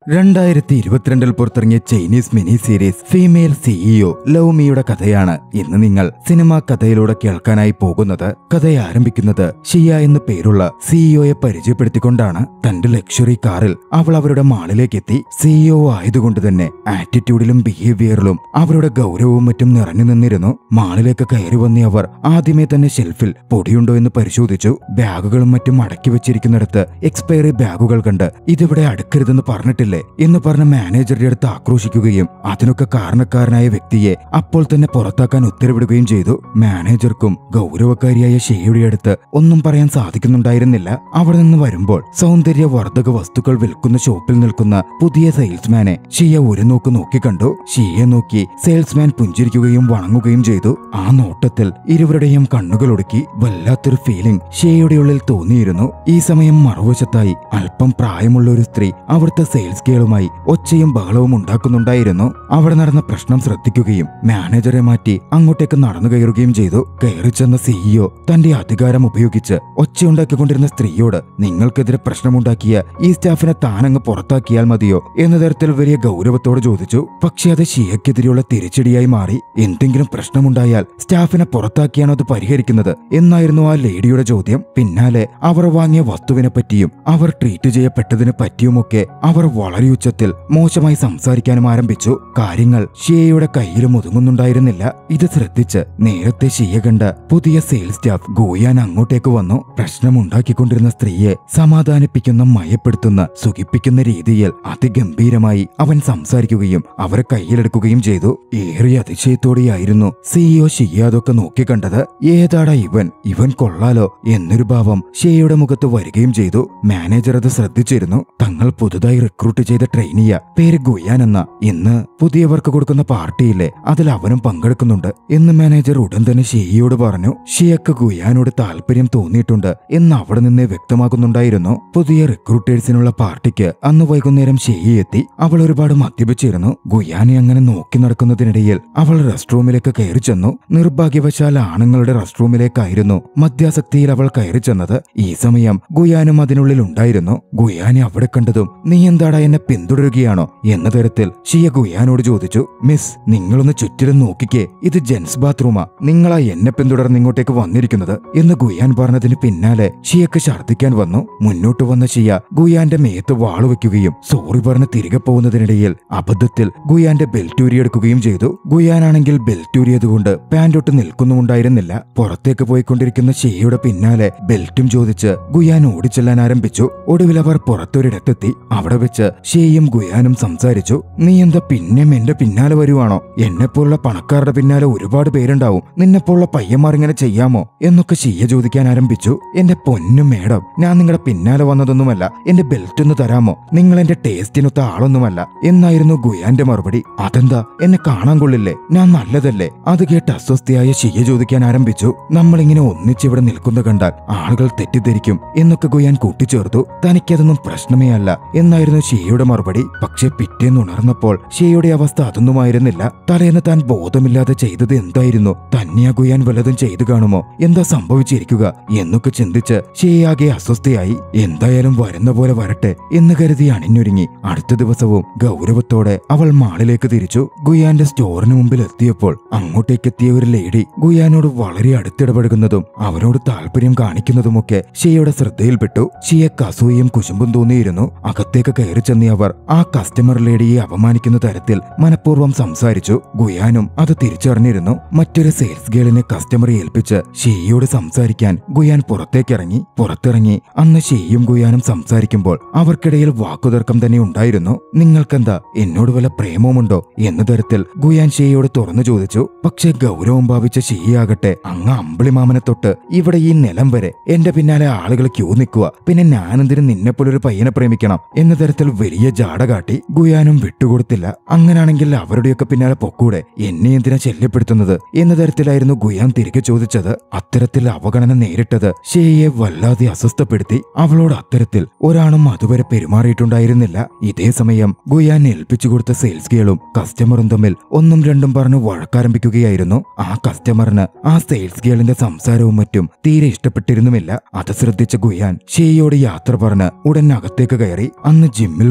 രണ്ടായിരത്തി ഇരുപത്തിരണ്ടിൽ പുറത്തിറങ്ങിയ Chinese mini series female CEO love മിയുടെ കഥയാണ് ഇന്ന് നിങ്ങൾ സിനിമാ കഥയിലൂടെ കേൾക്കാനായി പോകുന്നത് കഥ ആരംഭിക്കുന്നത് ഷിയ എന്നു പേരുള്ള സിഇഒയെ പരിചയപ്പെടുത്തിക്കൊണ്ടാണ് തന്റെ ലക്ഷറി കാറിൽ അവൾ അവരുടെ മാളിലേക്ക് എത്തി സിഇഒ ആയതുകൊണ്ട് തന്നെ ആറ്റിറ്റ്യൂഡിലും ബിഹേവിയറിലും അവരുടെ ഗൗരവവും മറ്റും നിറഞ്ഞു നിന്നിരുന്നു മാളിലേക്ക് കയറി വന്ന അവർ ആദ്യമേ തന്നെ ഷെൽഫിൽ പൊടിയുണ്ടോ എന്ന് പരിശോധിച്ചു ബാഗുകളും മറ്റും അടക്കി വെച്ചിരിക്കുന്നിടത്ത് എക്സ്പയറി ബാഗുകൾ കണ്ട് ഇതിവിടെ അടുക്കരുതെന്ന് പറഞ്ഞിട്ടില്ലേ എന്ന് പറഞ്ഞ മാനേജറുടെ അടുത്ത് ആക്രോശിക്കുകയും അതിനൊക്കെ കാരണക്കാരനായ വ്യക്തിയെ അപ്പോൾ തന്നെ പുറത്താക്കാൻ ഉത്തരവിടുകയും ചെയ്തു മാനേജർക്കും ഗൗരവക്കാരിയായ ഷെയുടെ അടുത്ത് ഒന്നും പറയാൻ സാധിക്കുന്നുണ്ടായിരുന്നില്ല അവിടെ നിന്ന് വരുമ്പോൾ സൗന്ദര്യവർദ്ധക വസ്തുക്കൾ വിൽക്കുന്ന ഷോപ്പിൽ നിൽക്കുന്ന പുതിയ സെയിൽസ്മാനെ ഷിയ ഒരു നോക്ക് നോക്കിക്കണ്ടു ഷിയെ നോക്കി സെയിൽസ്മാൻ പുഞ്ചിരിക്കുകയും വണങ്ങുകയും ചെയ്തു ആ നോട്ടത്തിൽ ഇരുവരുടെയും കണ്ണുകളൊടുക്കി വല്ലാത്തൊരു ഫീലിംഗ് ഷിയയുടെ ഉള്ളിൽ തോന്നിയിരുന്നു ഈ സമയം മറുവശത്തായി അല്പം പ്രായമുള്ള ഒരു സ്ത്രീ അവിടുത്തെ സെയിൽസ് ഗേളുമായി ഒച്ചയും ബഹളവും ഉണ്ടാക്കുന്നുണ്ടായിരുന്നു അവിടെ നടന്ന പ്രശ്നം ശ്രദ്ധിക്കുകയും മാനേജറെ മാറ്റി അങ്ങോട്ടേക്ക് നടന്നു കയറുകയും ചെയ്തു കയറി ചെന്ന സിഇഒ തന്റെ അധികാരം ഉപയോഗിച്ച് ഒച്ചയുണ്ടാക്കിക്കൊണ്ടിരുന്ന സ്ത്രീയോട് നിങ്ങൾക്കെതിരെ പ്രശ്നമുണ്ടാക്കിയ ഈ സ്റ്റാഫിനെ താനങ്ങ് പുറത്താക്കിയാൽ മതിയോ എന്ന തരത്തിൽ വലിയ ഗൗരവത്തോട് ചോദിച്ചു പക്ഷെ അത് ഷിയക്കെതിരെയുള്ള തിരിച്ചടിയായി മാറി എന്തെങ്കിലും പ്രശ്നമുണ്ടായാൽ സ്റ്റാഫിനെ പുറത്താക്കിയാണോ അത് പരിഹരിക്കുന്നത് എന്നായിരുന്നു ആ ലേഡിയുടെ ചോദ്യം പിന്നാലെ അവർ വാങ്ങിയ വസ്തുവിനെ പറ്റിയും അവർ ട്രീറ്റ് ചെയ്യപ്പെട്ടതിനെ പറ്റിയുമൊക്കെ അവർ വളരെ ഉച്ചത്തിൽ മോശമായി സംസാരിക്കാനും ആരംഭിച്ചു കാര്യങ്ങൾ ഷിയയുടെ കയ്യിലും ഒതുങ്ങുന്നുണ്ടായിരുന്നില്ല ഇത് ശ്രദ്ധിച്ച് നേരത്തെ ഷിയ കണ്ട പുതിയ സെയിൽസ് സ്റ്റാഫ് ഗോയാൻ അങ്ങോട്ടേക്ക് വന്നു പ്രശ്നമുണ്ടാക്കിക്കൊണ്ടിരുന്ന സ്ത്രീയെ സമാധാനിപ്പിക്കുന്ന മയപ്പെടുത്തുന്ന സുഖിപ്പിക്കുന്ന രീതിയിൽ അതിഗംഭീരമായി അവൻ സംസാരിക്കുകയും അവരെ കയ്യിലെടുക്കുകയും ചെയ്തു ഏറെ അതിശയത്തോടെയായിരുന്നു സിഇഒ ഷിയ അതൊക്കെ നോക്കിക്കണ്ടത് ഏതാടാ ഇവൻ ഇവൻ കൊള്ളാലോ എന്നൊരു ഭാവം ഷിയയുടെ മുഖത്ത് വരികയും ചെയ്തു മാനേജർ അത് ശ്രദ്ധിച്ചിരുന്നു തങ്ങൾ പുതുതായി റിക്രൂട്ട് ചെയ്ത ട്രെയിനിയ പേര് ഗുയാൻ എന്ന ഇന്ന് പുതിയവർക്ക് കൊടുക്കുന്ന പാർട്ടിയില്ലേ അതിൽ അവനും പങ്കെടുക്കുന്നുണ്ട് എന്ന് മാനേജർ ഉടൻ തന്നെ ഷിയയോട് പറഞ്ഞു ഷിയക്ക് ഗുയാനോട് താല്പര്യം തോന്നിയിട്ടുണ്ട് എന്ന് അവിടെ നിന്ന് വ്യക്തമാക്കുന്നുണ്ടായിരുന്നു പുതിയ റിക്രൂട്ടേഴ്സിനുള്ള പാർട്ടിക്ക് അന്ന് വൈകുന്നേരം ഷിയ എത്തി അവൾ ഒരുപാട് മദ്യപിച്ചിരുന്നു ഗുയാനെ അങ്ങനെ നോക്കി നടക്കുന്നതിനിടയിൽ അവൾ റെസ്റ്റ് റൂമിലേക്ക് കയറി ചെന്നു നിർഭാഗ്യവശാൽ ആണുങ്ങളുടെ റെസ്റ്റ് റൂമിലേക്കായിരുന്നു മദ്യാസക്തിയിൽ അവൾ കയറി ചെന്നത് ഈ സമയം ഗുയാനും അതിനുള്ളിൽ ഉണ്ടായിരുന്നു ഗുയാനെ അവിടെ കണ്ടതും നീ എന്താടാ എന്നെ പിന്തുടരുകയാണോ എന്ന തരത്തിൽ ഷിയ ഗുയാനോട് ചോദിച്ചു മിസ് നിങ്ങളൊന്ന് ചുറ്റിലും നോക്കിക്കേ ഇത് ജെൻസ് ബാത്റൂമാ നിങ്ങളാ എന്നെ പിന്തുടർന്ന് ഇങ്ങോട്ടേക്ക് വന്നിരിക്കുന്നത് എന്ന് ഗുയാൻ പറഞ്ഞതിന് പിന്നാലെ ഷിയക്ക് ഛർദ്ദിക്കാൻ വന്നു മുന്നോട്ട് വന്ന ഷിയ ഗുയാന്റെ മേത്ത് വാള് വെക്കുകയും സോറി പറഞ്ഞ് തിരികെ പോകുന്നതിനിടയിൽ അബദ്ധത്തിൽ ഗുയാന്റെ ബെൽറ്റ് ഊരിയെടുക്കുകയും ചെയ്തു ഗുയാനാണെങ്കിൽ ബെൽറ്റ് ഊരിയതുകൊണ്ട് പാൻറ്റൊട്ട് നിൽക്കുന്നുമുണ്ടായിരുന്നില്ല പുറത്തേക്ക് പോയിക്കൊണ്ടിരിക്കുന്ന ഷിയയുടെ പിന്നാലെ ബെൽറ്റും ചോദിച്ച് ഗുയാൻ ഓടിച്ചെല്ലാൻ ആരംഭിച്ചു ഒടുവിൽ അവർ പുറത്തൊരിടത്തെത്തി അവിടെ വെച്ച് ഷിയയും ഗുയാനും സംസാരിച്ചു നീ എന്താ പിന്നെയും എന്റെ പിന്നാലെ വരുവാണോ എന്നെപ്പോലുള്ള പണക്കാരുടെ പിന്നാലെ ഒരുപാട് പേരുണ്ടാവും നിന്നെപ്പോലുള്ള പയ്യന്മാർ ഇങ്ങനെ ചെയ്യാമോ എന്നൊക്കെ ഷിയ ചോദിക്കാൻ ആരംഭിച്ചു എന്റെ പൊന്നു മേഡം ഞാൻ നിങ്ങളുടെ പിന്നാലെ വന്നതൊന്നുമല്ല എന്റെ ബെൽറ്റ് ഒന്ന് തരാമോ നിങ്ങൾ എന്റെ ടേസ്റ്റിനൊത്ത ആളൊന്നുമല്ല എന്നായിരുന്നു ഗുയാന്റെ മറുപടി അതെന്താ എന്നെ കാണാൻ കൊള്ളില്ലേ ഞാൻ നല്ലതല്ലേ അത് കേട്ട് അസ്വസ്ഥയായ ഷിയ ചോദിക്കാൻ ആരംഭിച്ചു നമ്മളിങ്ങനെ ഒന്നിച്ചിവിടെ നിൽക്കുന്ന കണ്ടാൽ ആളുകൾ തെറ്റിദ്ധരിക്കും എന്നൊക്കെ ഗുയാൻ കൂട്ടിച്ചേർത്തു തനിക്കതൊന്നും പ്രശ്നമേ അല്ല എന്നായിരുന്നു ഷിയയുടെ മറുപടി പക്ഷെ പിറ്റേന്ന് ഉണർന്നപ്പോൾ ഷിയയുടെ അവസ്ഥ അതൊന്നുമായിരുന്നില്ല തലേന്ന് താൻ ബോധമില്ലാതെ ചെയ്തത് എന്തായിരുന്നു തന്നെയാ ഗുയാൻ വല്ലതും ചെയ്തു കാണുമോ എന്താ സംഭവിച്ചിരിക്കുക എന്നൊക്കെ ചിന്തിച്ച് ഷിയയാകെ അസ്വസ്ഥയായി എന്തായാലും വരുന്ന പോലെ വരട്ടെ എന്ന് കരുതി അണിഞ്ഞൊരുങ്ങി അടുത്ത ദിവസവും ഗൗരവത്തോടെ അവൾ മാളിലേക്ക് തിരിച്ചു ഗുയാന്റെ സ്റ്റോറിന് മുമ്പിൽ എത്തിയപ്പോൾ അങ്ങോട്ടേക്കെത്തിയ ഒരു ലേഡി ഗുയാനോട് വളരെ അടുത്തിടപഴകുന്നതും അവനോട് താല്പര്യം കാണിക്കുന്നതുമൊക്കെ ഷിയയുടെ ശ്രദ്ധയിൽപ്പെട്ടു ഷിയക്ക് അസൂയയും കുശുമ്പും തോന്നിയിരുന്നു അകത്തേക്ക് കയറി ചെന്നിയ അവർ ആ കസ്റ്റമർ ലേഡിയെ അപമാനിക്കുന്ന തരത്തിൽ മനഃപൂർവ്വം സംസാരിച്ചു ഗുയാനും അത് തിരിച്ചറിഞ്ഞിരുന്നു മറ്റൊരു സെയിൽസ് ഗേളിനെ കസ്റ്റമറെ ഏൽപ്പിച്ച് ഷീയോട് സംസാരിക്കാൻ ഗുയാൻ പുറത്തേക്കിറങ്ങി പുറത്തിറങ്ങി അന്ന് ഷീയും ഗുയാനും സംസാരിക്കുമ്പോൾ അവർക്കിടയിൽ വാക്കുതർക്കം തന്നെ ഉണ്ടായിരുന്നു നിങ്ങൾക്കെന്താ എന്നോട് വല്ല പ്രേമവുമുണ്ടോ എന്ന തരത്തിൽ ഗുയാൻ ഷീയോട് തുറന്നു ചോദിച്ചു പക്ഷെ ഗൗരവം ഭാവിച്ച ഷീയാകട്ടെ അങ്ങ് അമ്പിളിമാമനെ തൊട്ട് ഇവിടെ ഈ നിലം വരെ എന്റെ പിന്നാലെ ആളുകൾ ക്യൂ നിൽക്കുക പിന്നെ ഞാനെന്തിനും നിന്നെപ്പോലൊരു പയ്യനെ പ്രേമിക്കണം എന്ന തരത്തിൽ വലിയ ജാട കാട്ടി ഗുയാനും വിട്ടുകൊടുത്തില്ല അങ്ങനാണെങ്കിൽ അവരുടെയൊക്കെ പിന്നാലെ പൊക്കൂടെ എന്നെ എന്തിനാ ശല്യപ്പെടുത്തുന്നത് എന്ന തരത്തിലായിരുന്നു ഗുയാൻ തിരികെ ചോദിച്ചത് അത്തരത്തിൽ അവഗണന നേരിട്ടത് ഷേയെ വല്ലാതെ അസ്വസ്ഥപ്പെടുത്തി അവളോട് അത്തരത്തിൽ ഒരാണും അതുവരെ പെരുമാറിയിട്ടുണ്ടായിരുന്നില്ല ഇതേ സമയം ഗുയാൻ ഏൽപ്പിച്ചു കൊടുത്ത സെയിൽസ് ഗേളും കസ്റ്റമറും തമ്മിൽ ഒന്നും രണ്ടും പറഞ്ഞു വഴക്കാരംഭിക്കുകയായിരുന്നു ആ കസ്റ്റമറിന് ആ സെയിൽസ് ഗേളിന്റെ സംസാരവും മറ്റും തീരെ ഇഷ്ടപ്പെട്ടിരുന്നുമില്ല അത് ശ്രദ്ധിച്ച ഗുയാൻ ഷേയോട് യാത്ര പറഞ്ഞ് ഉടൻ അകത്തേക്ക് കയറി അന്ന് ജിമ്മിൽ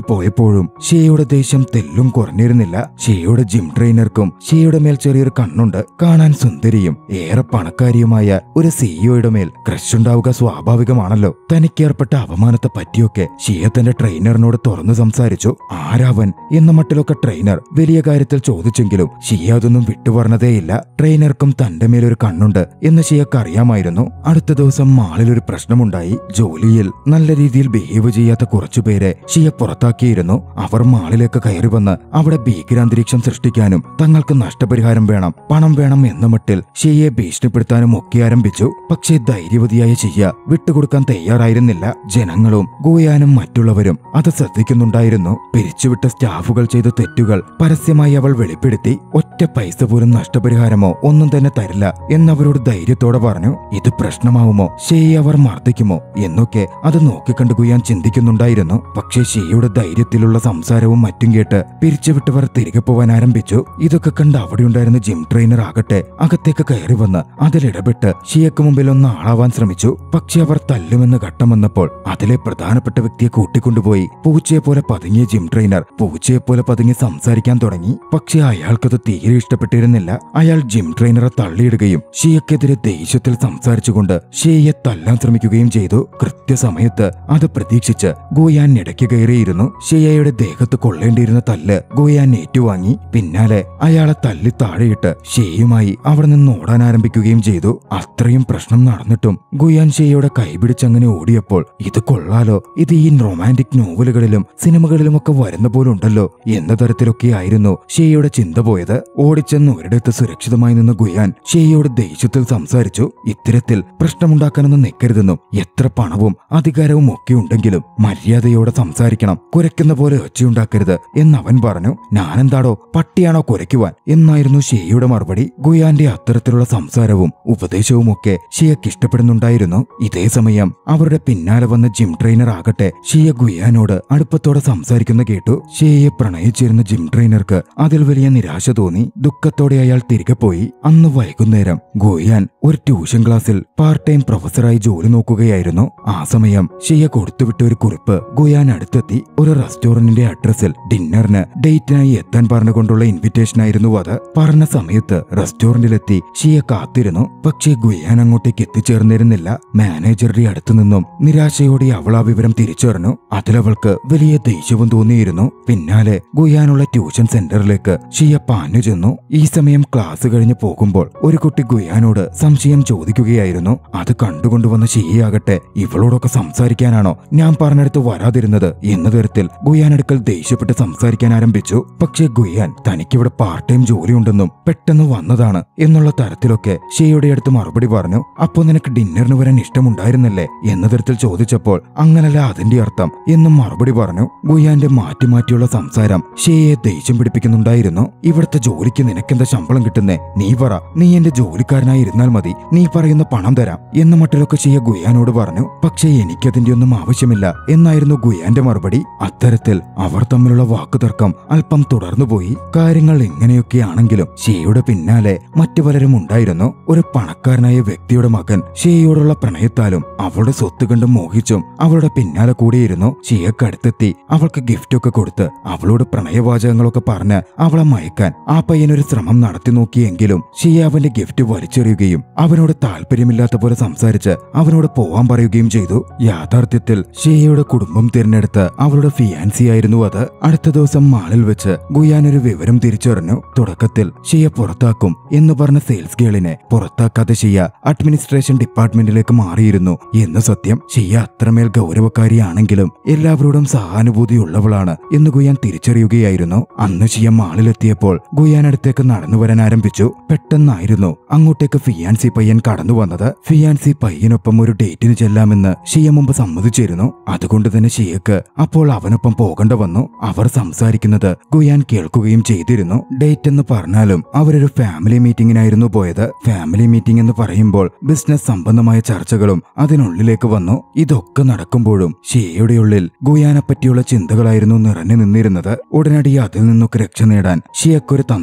പോയപ്പോഴും ഷിയയുടെ ദേഷ്യം തെല്ലും കുറഞ്ഞിരുന്നില്ല ഷിയയുടെ ജിം ട്രെയിനർക്കും ഷിയയുടെ മേൽ ചെറിയൊരു കണ്ണുണ്ട് കാണാൻ സുന്ദരിയും ഏറെ പണക്കാരിയുമായ ഒരു സിഇഒയുടെ മേൽ ക്രഷ് ഉണ്ടാവുക സ്വാഭാവികമാണല്ലോ തനിക്കേർപ്പെട്ട അപമാനത്തെ പറ്റിയൊക്കെ ഷിയ തന്റെ ട്രെയിനറിനോട് തുറന്നു സംസാരിച്ചു ആരാവൻ എന്ന മട്ടിലൊക്കെ ട്രെയിനർ വലിയ കാര്യത്തിൽ ചോദിച്ചെങ്കിലും ഷിയ അതൊന്നും വിട്ടുപറഞ്ഞതേയില്ല ട്രെയിനർക്കും തന്റെ മേലൊരു കണ്ണുണ്ട് എന്ന് ഷിയക്ക് അറിയാമായിരുന്നു അടുത്ത ദിവസം മാളിൽ ഒരു പ്രശ്നമുണ്ടായി ജോലിയിൽ നല്ല രീതിയിൽ ബിഹേവ് ചെയ്യാത്ത കുറച്ചുപേരെ ഷിയ പുറത്താക്കിയിരുന്നു അവർ മാളിലേക്ക് കയറി വന്ന് അവിടെ ഭീകരാന്തരീക്ഷം സൃഷ്ടിക്കാനും തങ്ങൾക്ക് നഷ്ടപരിഹാരം വേണം പണം വേണം എന്ന മട്ടിൽ ഷിയയെ ഭീഷണിപ്പെടുത്താനും ഒക്കെ ആരംഭിച്ചു പക്ഷേ ധൈര്യവതിയായ ഷിയ വിട്ടുകൊടുക്കാൻ തയ്യാറായിരുന്നില്ല ജനങ്ങളും ഗോയാനും മറ്റുള്ളവരും അത് ശ്രദ്ധിക്കുന്നുണ്ടായിരുന്നു പിരിച്ചുവിട്ട സ്റ്റാഫുകൾ ചെയ്ത തെറ്റുകൾ പരസ്യമായി അവൾ വെളിപ്പെടുത്തി ഒറ്റ പൈസ പോലും നഷ്ടപരിഹാരമോ ഒന്നും തന്നെ തരില്ല എന്നവരോട് ധൈര്യത്തോടെ പറഞ്ഞു ഇത് പ്രശ്നമാവുമോ ഷെയെ അവർ മർദ്ദിക്കുമോ എന്നൊക്കെ അത് നോക്കിക്കണ്ടു ഗുയാൻ ചിന്തിക്കുന്നുണ്ടായിരുന്നു പക്ഷേ ഷെയുടെ ധൈര്യത്തിലുള്ള സംസാരവും മറ്റും കേട്ട് പിരിച്ചുവിട്ടവർ തിരികെ പോവാൻ ആരംഭിച്ചു ഇതൊക്കെ കണ്ട് അവിടെയുണ്ടായിരുന്ന ജിം ട്രെയിനർ ആകട്ടെ അകത്തേക്ക് കയറി വന്ന് അതിലിടപെട്ട് ഷിയക്ക് മുമ്പിൽ ഒന്ന് ആളാവാൻ ശ്രമിച്ചു പക്ഷെ അവർ തല്ലുമെന്ന് ഘട്ടം വന്നപ്പോൾ അതിലെ പ്രധാനപ്പെട്ട വ്യക്തിയെ കൂട്ടിക്കൊണ്ടുപോയി പൂച്ചയെ പോലെ പതുങ്ങിയ ജിം ട്രെയിനർ പൂച്ചയെ പോലെ പതുങ്ങി സംസാരിക്കാൻ തുടങ്ങി പക്ഷെ അയാൾക്കത് തീരെ ഇഷ്ടപ്പെട്ടിരുന്നില്ല അയാൾ ജിം ട്രെയിനറെ തള്ളിയിടുകയും ഷിയക്കെതിരെ ദേഷ്യത്തിൽ സംസാരിച്ചുകൊണ്ട് ഷിയയെ തല്ലാൻ ശ്രമിക്കുകയും ചെയ്തു കൃത്യസമയത്ത് അത് പ്രതീക്ഷിച്ച് ഗോയാൻ ഇടയ്ക്ക് കയറിയിരുന്നു ഷിയയുടെ ദേഹത്ത് കൊള്ളേണ്ടിയിരുന്ന തല്ല് ഗോയാൻ ഏറ്റുവാങ്ങി പിന്നാലെ അയാളെ തല്ലി താഴെയിട്ട് ഷെയുമായി അവിടെ നിന്ന് ഓടാൻ ആരംഭിക്കുകയും ചെയ്തു അത്രയും പ്രശ്നം നടന്നിട്ടും ഗുയാൻ ഷെയുടെ കൈപിടിച്ചങ്ങനെ ഓടിയപ്പോൾ ഇത് കൊള്ളാലോ ഇത് ഈ റൊമാൻറ്റിക് നോവലുകളിലും സിനിമകളിലുമൊക്കെ വരുന്ന പോലുണ്ടല്ലോ എന്ന തരത്തിലൊക്കെയായിരുന്നു ഷെയുടെ ചിന്ത പോയത് ഓടിച്ചെന്ന് ഒരിടത്ത് സുരക്ഷിതമായി നിന്ന ഗുയാൻ ഷെയോട് ദേഷ്യത്തിൽ സംസാരിച്ചു ഇത്തരത്തിൽ പ്രശ്നമുണ്ടാക്കാനൊന്നും നിൽക്കരുതെന്നും എത്ര പണവും അധികാരവും ഒക്കെ ഉണ്ടെങ്കിലും മര്യാദയോടെ സംസാരിക്കണം കുരയ്ക്കുന്ന പോലെ ഒച്ചയുണ്ടാക്കരുത് എന്നവൻ പറഞ്ഞു ഞാനെന്താടോ പട്ടിയാണോ കുരയ്ക്കുവാൻ എന്നായിരുന്നു ഷെയുടെ മറുപടി ഗുയാന്റെ അത്തരത്തിലുള്ള സംസാരവും ഉപദേശവും ഒക്കെ ഷിയക്ക് ഇഷ്ടപ്പെടുന്നുണ്ടായിരുന്നു ഇതേ സമയം അവരുടെ പിന്നാലെ വന്ന ജിം ട്രെയിനർ ആകട്ടെ ഷിയ ഗുയാനോട് അടുപ്പത്തോടെ സംസാരിക്കുന്ന കേട്ടു ഷിയയെ പ്രണയിച്ചിരുന്ന ജിം ട്രെയിനർക്ക് അതിൽ വലിയ നിരാശ തോന്നി ദുഃഖത്തോടെ അയാൾ തിരികെ പോയി അന്ന് വൈകുന്നേരം ഗുയാൻ ഒരു ട്യൂഷൻ ക്ലാസ്സിൽ പാർട്ട് ടൈം പ്രൊഫസറായി ജോലി നോക്കുകയായിരുന്നു ആ സമയം ഷിയ കൊടുത്തുവിട്ട ഒരു കുറിപ്പ് ഗുയാൻ അടുത്തെത്തി ഒരു റെസ്റ്റോറന്റിന്റെ അഡ്രസ്സിൽ ഡിന്നറിന് ഡേറ്റിനായി എത്താൻ പറഞ്ഞുകൊണ്ടുള്ള ഇൻവിറ്റേഷൻ ആയിരുന്നു അത് പറഞ്ഞ സമയത്ത് റെസ്റ്റോറന്റിലെത്തി ഷിയ കാത്തിരുന്നു പക്ഷേ ഗുയാൻ അങ്ങോട്ടേക്ക് എത്തിച്ചേർന്നിരുന്നില്ല മാനേജറുടെ അടുത്തു നിന്നും നിരാശയോടെ അവൾ ആ വിവരം തിരിച്ചറിഞ്ഞു അതിലവൾക്ക് വലിയ ദേഷ്യവും തോന്നിയിരുന്നു പിന്നാലെ ഗുയാനുള്ള ട്യൂഷൻ സെന്ററിലേക്ക് ഷിയ പാഞ്ഞു ചെന്നു ഈ സമയം ക്ലാസ് കഴിഞ്ഞ് പോകുമ്പോൾ ഒരു കുട്ടി ഗുയാനോട് സംശയം ചോദിക്കുകയായിരുന്നു അത് കണ്ടുകൊണ്ടുവന്ന ഷിയയാകട്ടെ ഇവളോടൊക്കെ സംസാരിക്കാനാണോ ഞാൻ പറഞ്ഞെടുത്ത് വരാതിരുന്നത് എന്ന തരത്തിൽ ഗുയാൻ അടുക്കൽ ദേഷ്യപ്പെട്ട് സംസാരിക്കാൻ ആരംഭിച്ചു പക്ഷേ ഗുയാൻ തനിക്കിവിടെ പാർട്ട് ടൈം ജോലിയുണ്ടെന്നും പെട്ടെന്ന് വന്നതാണ് എന്നുള്ള തരത്തിലൊക്കെ ഷിയയുടെ അടുത്ത് മറുപടി പറഞ്ഞു അപ്പോ നിനക്ക് ഡിന്നറിന് വരാൻ ഇഷ്ടമുണ്ടായിരുന്നല്ലേ എന്ന തരത്തിൽ ചോദിച്ചപ്പോൾ അങ്ങനല്ല അതിന്റെ അർത്ഥം എന്നും മറുപടി പറഞ്ഞു ഗുയാന്റെ മാറ്റി മാറ്റിയുള്ള സംസാരം ഷിയയെ ദേഷ്യം പിടിപ്പിക്കുന്നുണ്ടായിരുന്നു ഇവിടുത്തെ ജോലിക്ക് നിനക്കെന്താ ശമ്പളം കിട്ടുന്നേ നീ പറ നീ എന്റെ ജോലിക്കാരനായി ഇരുന്നാൽ മതി നീ പറയുന്ന പണം തരാം എന്ന മട്ടിലൊക്കെ ഷിയ ഗുയാനോട് പറഞ്ഞു പക്ഷേ എനിക്കതിന്റെ ഒന്നും ആവശ്യമില്ല എന്നായിരുന്നു ഗുയാന്റെ മറുപടി അത്തരത്തിൽ അവർ തമ്മിലുള്ള വാക്കുതർക്കം അല്പം തുടർന്നുപോയി കാര്യങ്ങൾ എങ്ങനെയൊക്കെയാണെങ്കിലും ഷിയയുടെ പിന്നാലെ മറ്റു പലരും ഉണ്ടായിരുന്നു ഒരു പണക്കാരനായ വ്യക്തിയുടെ മകൻ ഷിയയോടുള്ള പ്രണയത്താലും അവളുടെ സ്വത്ത് കണ്ട് മോഹിച്ചും അവളുടെ പിന്നാലെ കൂടിയിരുന്നു ഷിയക്കടുത്തെത്തി അവൾക്ക് ഗിഫ്റ്റൊക്കെ കൊടുത്ത് അവളോട് പ്രണയവാചകങ്ങളൊക്കെ പറഞ്ഞ് അവളെ മയക്കാൻ ആ പയ്യനൊരു ശ്രമം നടത്തി നോക്കിയെങ്കിലും ഷിയ അവന്റെ ഗിഫ്റ്റ് വലിച്ചെറിയുകയും അവനോട് താല്പര്യമില്ലാത്ത പോലെ സംസാരിച്ച് അവനോട് പോവാൻ പറയുകയും ചെയ്തു യാഥാർത്ഥ്യത്തിൽ ഷിയയുടെ കുടുംബം തിരഞ്ഞെടുത്ത് അവളുടെ ഫിയാൻസി ആയിരുന്നു അത് അടുത്ത ദിവസം മാളിൽ വെച്ച് ഗുയാൻ ഒരു വിവരം തിരിച്ചറിഞ്ഞു തുടക്കത്തിൽ ഷിയ പുറത്താക്കും എന്ന് പറഞ്ഞ സെയിൽസ് ഗേളിനെ പുറത്താക്കാതെ ഷിയ അഡ്മിനിസ്ട്രേഷൻ ഡിപ്പാർട്ട്മെന്റിലേക്ക് മാറിയിരുന്നു എന്ന് സത്യം ഷിയ അത്രമേൽ ഗൗരവക്കാരിയാണെങ്കിലും എല്ലാവരോടും സഹാനുഭൂതിയുള്ളവളാണ് എന്ന് ഗുയാൻ തിരിച്ചറിയുകയായിരുന്നു അന്ന് ഷിയ മാളിലെത്തിയപ്പോൾ ഗുയാൻ അടുത്തേക്ക് നടന്നു വരാൻ ആരംഭിച്ചു പെട്ടെന്നായിരുന്നു അങ്ങോട്ടേക്ക് ഫിയാൻസി പയ്യൻ കടന്നു വന്നത് ഫിയാൻസി പയ്യനൊപ്പം ഒരു ഡേറ്റിന് ചെല്ലാമെന്ന് ഷിയ മുമ്പ് സമ്മതിച്ചിരുന്നു അതുകൊണ്ട് തന്നെ ഷിയക്ക് അപ്പോൾ അവനൊപ്പം പോകേണ്ട വന്നു അവർ സംസാരിക്കുന്നത് ഗുയാൻ കേൾക്കുകയും ചെയ്തിരുന്നു ഡേറ്റ് എന്ന് പറഞ്ഞാലും അവരൊരു ഫാമിലി മീറ്റിംഗിനായിരുന്നു പോയത് ഫാമിലി മീറ്റിംഗ് എന്ന് പറയുമ്പോൾ ബിസിനസ് സംബന്ധമായ ചർച്ചകളും അതിനുള്ളിലേക്ക് വന്നു ഇതൊക്കെ നടക്കുമ്പോഴും ഷിയയുടെ ഉള്ളിൽ ഗുയാനെ പറ്റിയുള്ള ചിന്തകളായിരുന്നു നിറഞ്ഞു നിന്നിരുന്നത് ഉടനടി അതിൽ നിന്നൊക്കെ രക്ഷ നേടാൻ ഷിയക്കൊരു തന്ത്രം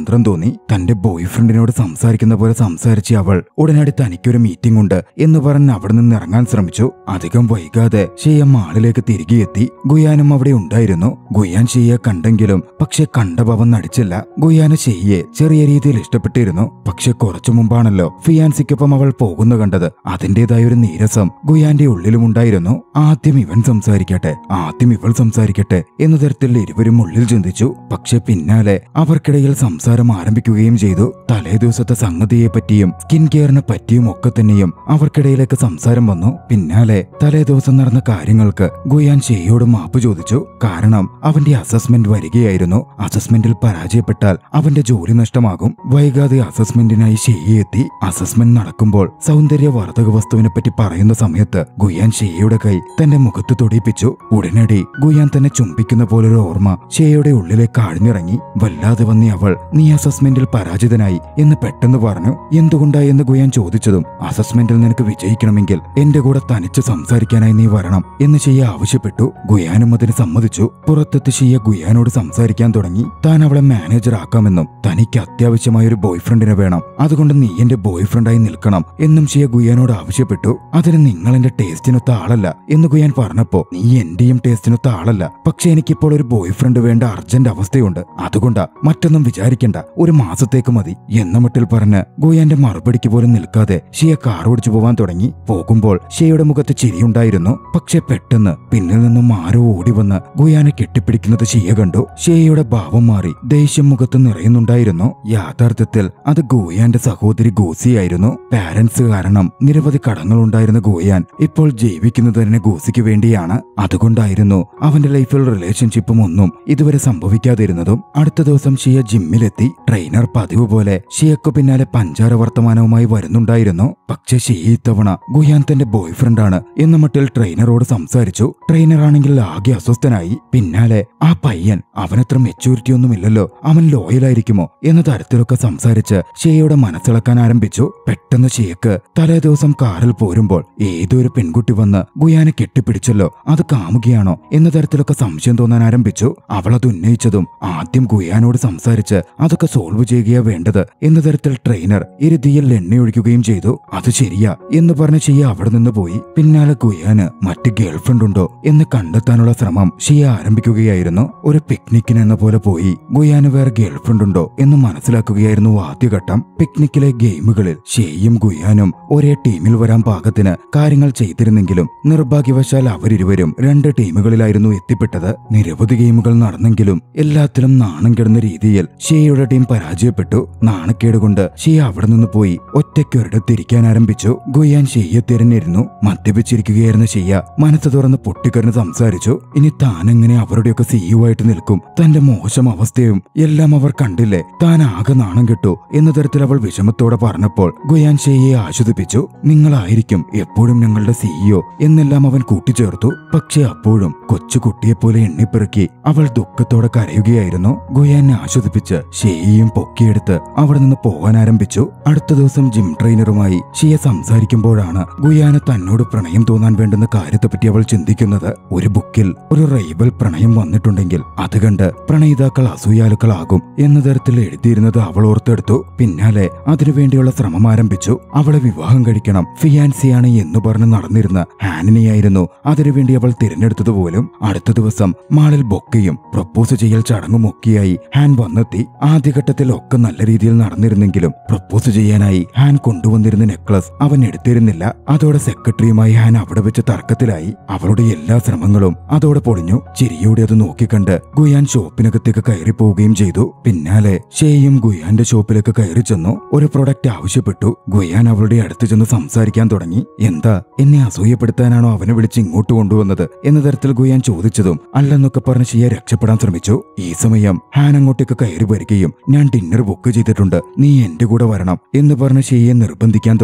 തന്ത്രം തോന്നി തന്റെ ബോയ് ഫ്രണ്ടിനോട് സംസാരിക്കുന്ന പോലെ സംസാരിച്ച് അവൾ ഉടനടി തനിക്കൊരു മീറ്റിംഗ് ഉണ്ട് എന്ന് പറഞ്ഞ് അവിടെ നിന്ന് ഇറങ്ങാൻ ശ്രമിച്ചു അധികം വൈകാതെ ഷിയ മാളിലേക്ക് തിരികെ എത്തി ഗുയാനും അവിടെ ഉണ്ടായിരുന്നു ഗുയാൻ ഷിയെ കണ്ടെങ്കിലും പക്ഷെ കണ്ട ഭവൻ നടിച്ചില്ല ഗുയാന് ഷിയെ ചെറിയ രീതിയിൽ ഇഷ്ടപ്പെട്ടിരുന്നു പക്ഷെ കുറച്ചു മുമ്പാണല്ലോ ഫിയാൻസിക്കൊപ്പം അവൾ പോകുന്ന കണ്ടത് അതിന്റേതായ ഒരു നീരസം ഗുയാന്റെ ഉള്ളിലുമുണ്ടായിരുന്നു ആദ്യം ഇവൻ സംസാരിക്കട്ടെ ആദ്യം ഇവൾ സംസാരിക്കട്ടെ എന്ന തരത്തിൽ ഇരുവരും ഉള്ളിൽ ചിന്തിച്ചു പക്ഷെ പിന്നാലെ അവർക്കിടയിൽ സംസാരം ആരംഭിക്കുകയും ചെയ്തു തലേ ദിവസത്തെ സംഗതിയെ പറ്റിയും സ്കിൻ കെയറിനെ പറ്റിയും ഒക്കെ തന്നെയും അവർക്കിടയിലേക്ക് സംസാരം വന്നു പിന്നാലെ തലേ ദിവസം നടന്ന കാര്യങ്ങൾക്ക് ഗുയാൻ ഷെയ്യോട് മാപ്പ് ചോദിച്ചു കാരണം അവന്റെ അസസ്മെന്റ് വരികയായിരുന്നു അസസ്മെന്റിൽ പരാജയപ്പെട്ടാൽ അവന്റെ ജോലി നഷ്ടമാകും വൈകാതെ അസസ്മെന്റിനായി ഷെയ്യെ എത്തി അസസ്മെന്റ് നടക്കുമ്പോൾ സൗന്ദര്യവർദ്ധക വസ്തുവിനെ പറ്റി പറയുന്ന സമയത്ത് ഗുയാൻ ഷെയ്യുടെ കൈ തന്റെ മുഖത്ത് തൊടിയിപ്പിച്ചു ഉടനടി ഗുയാൻ തന്നെ ചുംബിക്കുന്ന പോലൊരു ഓർമ്മ ഷെയ്യുടെ ഉള്ളിലേക്ക് ആഴ്ന്നിറങ്ങി വല്ലാതെ വന്നി അവൾ നീ അസസ്മെന്റിൽ പരാജിതനായി എന്ന് പെട്ടെന്ന് പറഞ്ഞു എന്തുകൊണ്ടായി എന്ന് ഗുയാൻ ചോദിച്ചതും അസസ്മെന്റിൽ നിനക്ക് വിജയിക്കണമെങ്കിൽ എന്റെ കൂടെ തനിച്ച് സംസാരിക്കാനായി നീ വരണം എന്ന് ഷിയ ആവശ്യപ്പെട്ടു ഗുയാനും അതിന് സമ്മതിച്ചു പുറത്തെത്തി ഷിയ ഗുയാനോട് സംസാരിക്കാൻ തുടങ്ങി താൻ അവളെ മാനേജർ ആക്കാമെന്നും തനിക്ക് അത്യാവശ്യമായ ഒരു ബോയ് ഫ്രണ്ടിനെ വേണം അതുകൊണ്ട് നീ എന്റെ ബോയ് ഫ്രണ്ടായി നിൽക്കണം എന്നും ഷിയ ഗുയാനോട് ആവശ്യപ്പെട്ടു അതിന് നിങ്ങൾ എന്റെ ടേസ്റ്റിനൊത്ത ആളല്ല എന്ന് ഗുയാൻ പറഞ്ഞപ്പോ നീ എന്റെയും ടേസ്റ്റിനൊത്ത ആളല്ല പക്ഷെ എനിക്കിപ്പോൾ ഒരു ബോയ് ഫ്രണ്ട് വേണ്ട അർജന്റ് അവസ്ഥയുണ്ട് അതുകൊണ്ടാ മറ്റൊന്നും വിചാരിക്കണ്ട ഒരു മാസത്തേക്ക് മതി എന്ന മട്ടിൽ പറഞ്ഞ് ഗുയാന്റെ മറുപടിക്ക് പോലും നിൽക്കാതെ ഷിയ കാർ ഓടിച്ചു പോവാൻ തുടങ്ങി പോകുമ്പോൾ ഷിയയുടെ മുഖത്ത് ചിരിയുണ്ടായിരുന്നു പക്ഷെ പെട്ടെന്ന് പിന്നിൽ നിന്നും ആരോ ഓടി വന്ന് ഗുയാനെ കെട്ടിപ്പിടിക്കുന്നത് ഷിയ കണ്ടു ഷിയയുടെ ഭാവം മാറി ദേഷ്യം മുഖത്ത് നിറയുന്നുണ്ടായിരുന്നു യാഥാർത്ഥ്യത്തിൽ അത് ഗോയാന്റെ സഹോദരി ഗോസിയായിരുന്നു പാരന്റ്സ് കാരണം നിരവധി കടങ്ങളുണ്ടായിരുന്ന ഗോയാൻ ഇപ്പോൾ ജീവിക്കുന്നത് തന്നെ ഗോസിക്ക് വേണ്ടിയാണ് അതുകൊണ്ടായിരുന്നു അവന്റെ ലൈഫിൽ റിലേഷൻഷിപ്പും ഒന്നും ഇതുവരെ സംഭവിക്കാതിരുന്നതും അടുത്ത ദിവസം ഷിയ ജിമ്മിലെത്തി ട്രെയിനർ പതിവ് പോലെ ഷിയക്കു പിന്നാലെ പഞ്ചാര വർത്തമാനവുമായി വരുന്നുണ്ടായിരുന്നു പക്ഷെ ഷിയ ഇത്തവണ ഗുയാൻ തന്റെ ബോയ് ഫ്രണ്ടാണ് എന്ന മട്ടിൽ ട്രെയിനറോട് സംസാരിച്ചു ട്രെയിനർ ആണെങ്കിൽ ആകെ അസ്വസ്ഥനായി പിന്നാലെ ആ പയ്യൻ അവനത്ര മെച്ചൂരിറ്റി ഒന്നുമില്ലല്ലോ അവൻ ലോയലായിരിക്കുമോ എന്ന തരത്തിലൊക്കെ സംസാരിച്ച് ഷിയയുടെ മനസ്സിളക്കാൻ ആരംഭിച്ചു പെട്ടെന്ന് ഷിയക്ക് തലേ ദിവസം കാറിൽ പോരുമ്പോൾ ഏതൊരു പെൺകുട്ടി വന്ന് ഗുയാനെ കെട്ടിപ്പിടിച്ചല്ലോ അത് കാമുകയാണോ എന്ന തരത്തിലൊക്കെ സംശയം തോന്നാൻ ആരംഭിച്ചു അവൾ അത് ഉന്നയിച്ചതും ആദ്യം ഗുയാനോട് സംസാരിച്ച് അതൊക്കെ സോൾവ് ചെയ്യുകയാ വേണ്ടത് എന്ന തരത്തിൽ ട്രെയിനർ ഇരുതിയിൽ എണ്ണയൊഴിക്കുകയും ചെയ്തു അത് ശരിയാ എന്ന് പറഞ്ഞ ഷിയ അവിടെ നിന്ന് പോയി പിന്നാലെ ഗുയാന് മറ്റ് ഗേൾഫ്രണ്ട് ഉണ്ടോ എന്ന് കണ്ടെത്താനുള്ള ശ്രമം ഷിയ ആരംഭിക്കുകയായിരുന്നു ഒരു പിക്നിക്കിന് എന്ന പോലെ പോയി ഗുയാന് വേറെ ഗേൾഫ്രണ്ട് ഉണ്ടോ എന്ന് മനസ്സിലാക്കുകയായിരുന്നു ആദ്യഘട്ടം പിക്നിക്കിലെ ഗെയിമുകളിൽ ഷിയയും ഗുയാനും ഒരേ ടീമിൽ വരാൻ പാകത്തിന് കാര്യങ്ങൾ ചെയ്തിരുന്നെങ്കിലും നിർഭാഗ്യവശാൽ അവരിരുവരും രണ്ട് ടീമുകളിലായിരുന്നു എത്തിപ്പെട്ടത് നിരവധി ഗെയിമുകൾ നടന്നെങ്കിലും എല്ലാത്തിലും നാണം കെടുന്ന രീതിയിൽ ഷിയയുടെ ടീം പരാജയപ്പെട്ടു നാണക്കേട് കൊണ്ട് ഷിയ അവിടെ നിന്ന് പോയി ഒറ്റയ്ക്കൊരിടത്തിരിക്കാൻ ആരംഭിച്ചു ഗുയാൻ ഷിയെ തിരഞ്ഞിരുന്നു മദ്യപിച്ചിരിക്കുകയായിരുന്ന ഷിയ മനസ്സ് തുറന്ന് പൊട്ടിക്കറിഞ്ഞ് സംസാരിച്ചു ഇനി താൻ എങ്ങനെ അവരുടെയൊക്കെ സിഇഒ നിൽക്കും തന്റെ മോശം അവസ്ഥയും എല്ലാം അവർ കണ്ടില്ലേ താൻ ആകെ നാണം കെട്ടു എന്ന തരത്തിൽ അവൾ വിഷമത്തോടെ പറഞ്ഞപ്പോൾ ഗുയാൻ ഷെയ്യെ ആശ്വസിപ്പിച്ചു നിങ്ങളായിരിക്കും എപ്പോഴും ഞങ്ങളുടെ സിഇഒ എന്നെല്ലാം അവൻ കൂട്ടിച്ചേർത്തു പക്ഷെ അപ്പോഴും കൊച്ചുകുട്ടിയെപ്പോലെ എണ്ണിപ്പെറുക്കി അവൾ ദുഃഖത്തോടെ കരയുകയായിരുന്നു ഗുയാനെ ആശ്വസിപ്പിച്ച് ഷെയ്യും പൊക്കിയെടുത്ത് അവിടെ നിന്ന് പോകാൻ ആരംഭിച്ചു അടുത്ത ദിവസം ജിം ട്രെയിനറുമായി ഷിയ സംസാരിക്കുമ്പോഴാണ് ഗുയാന് തന്നോട് പ്രണയം തോന്നാൻ വേണ്ടുന്ന കാര്യത്തെപ്പറ്റി അവൾ ചിന്തിക്കുന്നത് ഒരു ബുക്കിൽ ഒരു റൈബൽ പ്രണയം വന്നിട്ടുണ്ടെങ്കിൽ അത് കണ്ട് പ്രണയിതാക്കൾ അസൂയാലുക്കളാകും എന്ന തരത്തിൽ എഴുതിയിരുന്നത് അവൾ ഓർത്തെടുത്തു പിന്നാലെ അതിനുവേണ്ടിയുള്ള ശ്രമം ആരംഭിച്ചു അവളെ വിവാഹം കഴിക്കണം ഫിയാൻസിയാണ് എന്ന് പറഞ്ഞ് നടന്നിരുന്ന ഹാനിനെയായിരുന്നു അതിനുവേണ്ടി അവൾ തിരഞ്ഞെടുത്തത് പോലും അടുത്ത ദിവസം മാളിൽ ബൊക്കയും പ്രപ്പോസ് ചെയ്യൽ ചടങ്ങും ഒക്കെയായി ഹാൻ വന്നെത്തി ആദ്യഘട്ടത്തിൽ ഒക്കെ നല്ല രീതിയിൽ നടന്നിരുന്നെങ്കിലും പ്രപ്പോസ് ചെയ്യാനായി ഹാൻ കൊണ്ടുവന്നിരുന്ന നെക്ലസ് അവൻ എടുത്തിരുന്നില്ല അതോടെ സെക്രട്ടറിയുമായി ഹാൻ അവിടെ വെച്ച് തർക്കത്തിലായി അവളുടെ എല്ലാ ശ്രമങ്ങളും അതോടെ പൊളിഞ്ഞു ചിരിയോടെ അത് നോക്കിക്കണ്ട് ഗുയാൻ ഷോപ്പിനകത്തേക്ക് കയറി പോവുകയും ചെയ്തു പിന്നാലെ ഷേയും ഗുയാന്റെ ഷോപ്പിലേക്ക് കയറി ചെന്നു ഒരു പ്രൊഡക്റ്റ് ആവശ്യപ്പെട്ടു ഗുയാൻ അവളുടെ അടുത്ത് ചെന്ന് സംസാരിക്കാൻ തുടങ്ങി എന്താ എന്നെ അസൂയപ്പെടുത്താനാണോ അവനെ വിളിച്ച് ഇങ്ങോട്ട് കൊണ്ടുവന്നത് എന്ന തരത്തിൽ ഗുയാൻ ചോദിച്ചതും അല്ലെന്നൊക്കെ പറഞ്ഞ് ഷിയ രക്ഷപ്പെടാൻ ശ്രമിച്ചു ഈ സമയം ഹാൻ അങ്ങോട്ടേക്ക് കയറി വരികയും ഞാൻ ഡിന്നർ ബുക്ക് ചെയ്തിട്ടുണ്ട് നീ എന്റെ കൂടെ വരണം എന്ന് പറഞ്ഞ് ഷിയെ നിർബന്ധിക്കാൻ തുടങ്ങി